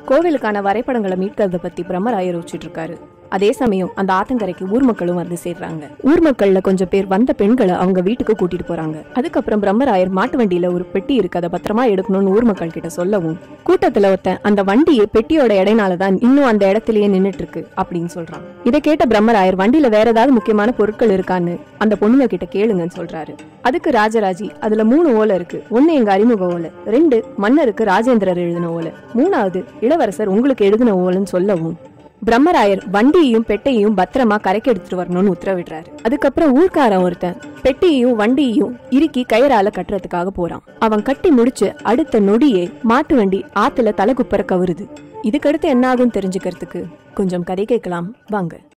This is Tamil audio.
கோவிலுக்கான வரைபடங்களை மீட்கிறத பத்தி பிரம்மராயர் யோசிச்சுட்டு இருக்காரு அதே சமயம் அந்த ஆத்தங்கரைக்கு ஊர் மக்களும் வந்து சேர்றாங்க ஊர் மக்கள்ல கொஞ்சம் பேர் வந்த பெண்களை அவங்க வீட்டுக்கு கூட்டிட்டு போறாங்க அதுக்கப்புறம் பிரம்மராயர் மாட்டு வண்டியில ஒரு பெட்டி இருக்கு அதை பத்திரமா எடுக்கணும்னு ஊர் மக்கள் கிட்ட சொல்லவும் கூட்டத்துல ஒருத்தன் அந்த வண்டியை பெட்டியோட இடைனால தான் இன்னும் அந்த இடத்துலயே நின்னுட்டு இருக்கு அப்படின்னு சொல்றான் இதை கேட்ட பிரம்மராயர் வண்டியில வேற ஏதாவது முக்கியமான பொருட்கள் இருக்கான்னு அந்த பொண்ணுங்க கிட்ட கேளுங்கன்னு சொல்றாரு அதுக்கு ராஜராஜி அதுல மூணு ஓலை இருக்கு ஒன்னு எங்க அறிமுக ஓலை ரெண்டு மன்னருக்கு ராஜேந்திரர் எழுதின ஓலை மூணாவது இளவரசர் உங்களுக்கு எழுதின ஓலைன்னு சொல்லவும் பிரம்மராயர் வண்டியையும் பெட்டையும் பத்திரமா கரைக்கு எடுத்துட்டு வரணும்னு உத்தரவிடுறாரு அதுக்கப்புறம் ஊர்க்காரன் ஒருத்தன் பெட்டியையும் வண்டியையும் இறுக்கி கயிறால கட்டுறதுக்காக போறான் அவன் கட்டி முடிச்சு அடுத்த நொடியே மாட்டு வண்டி ஆத்துல தலை குப்பர கவுருது இதுக்கடுத்து என்ன ஆகும் தெரிஞ்சுக்கிறதுக்கு கொஞ்சம் கதை கேட்கலாம் வாங்க